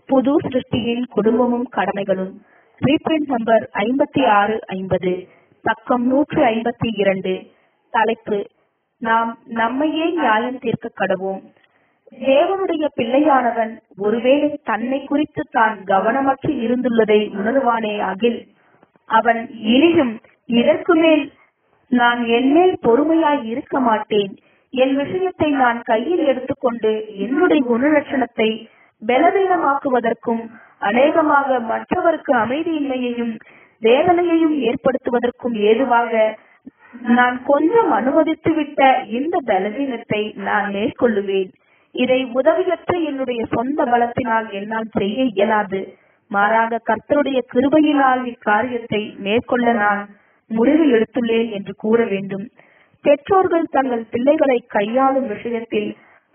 புது சிருஷ்டியின் குடும்பமும் கடமைகளும் reprint number ஐம்பத்தி ஆறு ஐம்பது பக்கம் நூற்று ஐம்பத்தி இரண்டு தலைப்பு நாம் நம்மையே நியாயம் தீர்க்க கடவோம் தேவனுடைய பிள்ளையானவன் ஒருவேளை தன்னை குறித்து தான் கவனமற்று இருந்துள்ளதை உணர்வானே அகில் அவன் இனியும் இதற்கு மேல் நான் என்மேல் பொறுமையாய் இருக்க மாட்டேன் என் விஷயத்தை நான் கையில் எடுத்துக்கொண்டு என்னுடைய குணலட்சணத்தை பலவீனமாக்குவதற்கும் அநேகமாக மற்றவருக்கு அமைதியின்மையையும் வேதனையையும் ஏற்படுத்துவதற்கும் ஏதுவாக நான் கொஞ்சம் அனுமதித்து விட்ட இந்த பலவீனத்தை நான் மேற்கொள்ளுவேன் இதை உதவியற்ற என்னுடைய சொந்த பலத்தினால் என்னால் செய்ய இயலாது மாறாக கர்த்தருடைய கிருபையினால் இக்காரியத்தை மேற்கொள்ள நான் முடிவு எடுத்துள்ளேன் என்று கூற வேண்டும் பெற்றோர்கள் தங்கள் பிள்ளைகளை கையாளும் விஷயத்தில்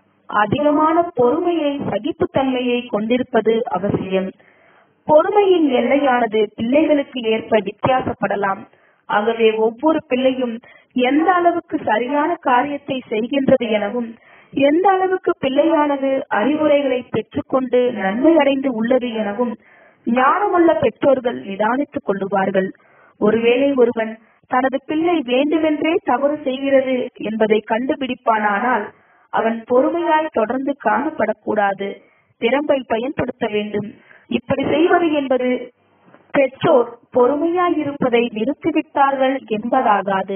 அதிகமான பொறுமையை சகிப்புத்தன்மையை கொண்டிருப்பது அவசியம் பொறுமையின் எல்லையானது பிள்ளைகளுக்கு ஏற்ப வித்தியாசப்படலாம் ஆகவே ஒவ்வொரு பிள்ளையும் எந்த அளவுக்கு சரியான காரியத்தை செய்கின்றது எனவும் எந்த அளவுக்கு பிள்ளையானது அறிவுரைகளை பெற்றுக்கொண்டு நன்மை அடைந்து உள்ளது எனவும் ஞானமுள்ள பெற்றோர்கள் நிதானித்துக் கொள்ளுவார்கள் ஒருவேளை ஒருவன் தனது பிள்ளை வேண்டுமென்றே தவறு செய்கிறது என்பதை கண்டுபிடிப்பானானால் அவன் பொறுமையாய் தொடர்ந்து காணப்படக்கூடாது திறம்பை பயன்படுத்த வேண்டும் இப்படி செய்வது என்பது பெற்றோர் பொறுமையாய் இருப்பதை நிறுத்திவிட்டார்கள் என்பதாகாது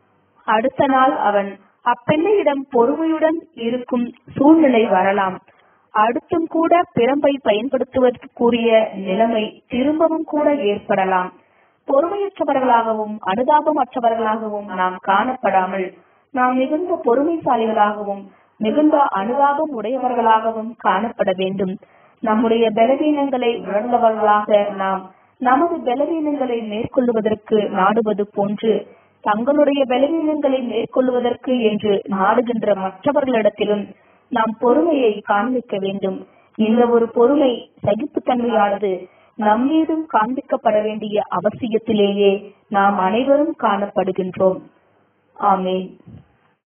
அடுத்த நாள் அவன் அப்பெண்ணையிடம் பொறுமையுடன் இருக்கும் சூழ்நிலை வரலாம் அடுத்தும் கூட பிறம்பை பயன்படுத்துவதற்குரிய நிலைமை திரும்பவும் கூட ஏற்படலாம் பொறுமையற்றவர்களாகவும் அனுதாபமற்றவர்களாகவும் நாம் காணப்படாமல் நாம் மிகுந்த பொறுமைசாலிகளாகவும் மிகுந்த அனுதாபம் உடையவர்களாகவும் காணப்பட வேண்டும் நம்முடைய பலவீனங்களை உணர்ந்தவர்களாக நாம் நமது பலவீனங்களை மேற்கொள்வதற்கு நாடுவது போன்று தங்களுடைய பலவீனங்களை மேற்கொள்வதற்கு என்று நாடுகின்ற மற்றவர்களிடத்திலும் நாம் பொறுமையை காண்பிக்க வேண்டும் இந்த ஒரு பொறுமை சகிப்புத்தன்மையானது நம்மீதும் காண்பிக்கப்பட வேண்டிய அவசியத்திலேயே நாம் அனைவரும் காணப்படுகின்றோம் ஆமேன்